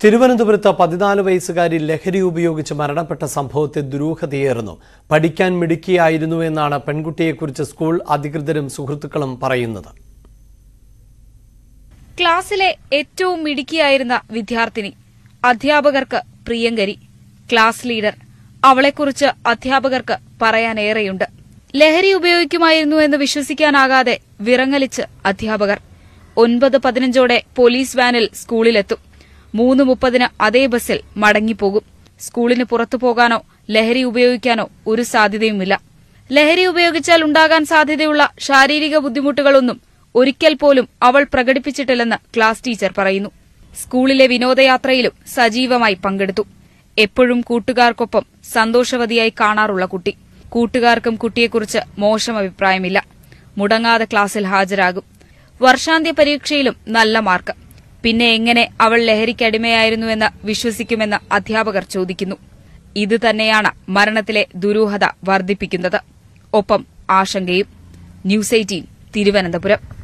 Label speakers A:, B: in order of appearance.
A: തിരുവനന്തപുരത്ത് പതിനാല് വയസ്സുകാരി ലഹരി ഉപയോഗിച്ച് മരണപ്പെട്ട സംഭവത്തെ ദുരൂഹതയേറുന്നു പഠിക്കാൻ മിടുക്കിയായിരുന്നു എന്നാണ് പെൺകുട്ടിയെക്കുറിച്ച് സ്കൂൾ അധികൃതരും സുഹൃത്തുക്കളും പറയുന്നത്
B: ക്ലാസ്സിലെ ഏറ്റവും മിടുക്കിയായിരുന്ന വിദ്യാർത്ഥിനി അധ്യാപകർക്ക് പ്രിയങ്കരി ക്ലാസ് ലീഡർ അവളെക്കുറിച്ച് അധ്യാപകർക്ക് പറയാനേറെയുണ്ട് ലഹരി ഉപയോഗിക്കുമായിരുന്നു എന്ന് വിശ്വസിക്കാനാകാതെ വിറങ്ങലിച്ച് അധ്യാപകർ ഒൻപത് പതിനഞ്ചോടെ പോലീസ് വാനിൽ സ്കൂളിലെത്തും മൂന്ന് മുപ്പതിന് അതേ ബസ്സിൽ മടങ്ങിപ്പോകും സ്കൂളിന് പുറത്തു പോകാനോ ലഹരി ഉപയോഗിക്കാനോ ഒരു സാധ്യതയുമില്ല ലഹരി ഉപയോഗിച്ചാൽ ഉണ്ടാകാൻ സാധ്യതയുള്ള ശാരീരിക ബുദ്ധിമുട്ടുകളൊന്നും ഒരിക്കൽ പോലും അവൾ പ്രകടിപ്പിച്ചിട്ടില്ലെന്ന് ക്ലാസ് ടീച്ചർ പറയുന്നു സ്കൂളിലെ വിനോദയാത്രയിലും സജീവമായി പങ്കെടുത്തു എപ്പോഴും കൂട്ടുകാർക്കൊപ്പം സന്തോഷവതിയായി കാണാറുള്ള കുട്ടി കൂട്ടുകാർക്കും കുട്ടിയെക്കുറിച്ച് മോശം അഭിപ്രായമില്ല മുടങ്ങാതെ ക്ലാസ്സിൽ ഹാജരാകും വർഷാന്ത്യ പരീക്ഷയിലും നല്ല മാർക്ക് പിന്നെ എങ്ങനെ അവൾ ലഹരിക്കടിമയായിരുന്നുവെന്ന് വിശ്വസിക്കുമെന്ന് അധ്യാപകർ ചോദിക്കുന്നു ഇത് തന്നെയാണ് മരണത്തിലെ ദുരൂഹത വർദ്ധിപ്പിക്കുന്നത് ഒപ്പം ആശങ്കയും ന്യൂസ് എയ്റ്റീൻ തിരുവനന്തപുരം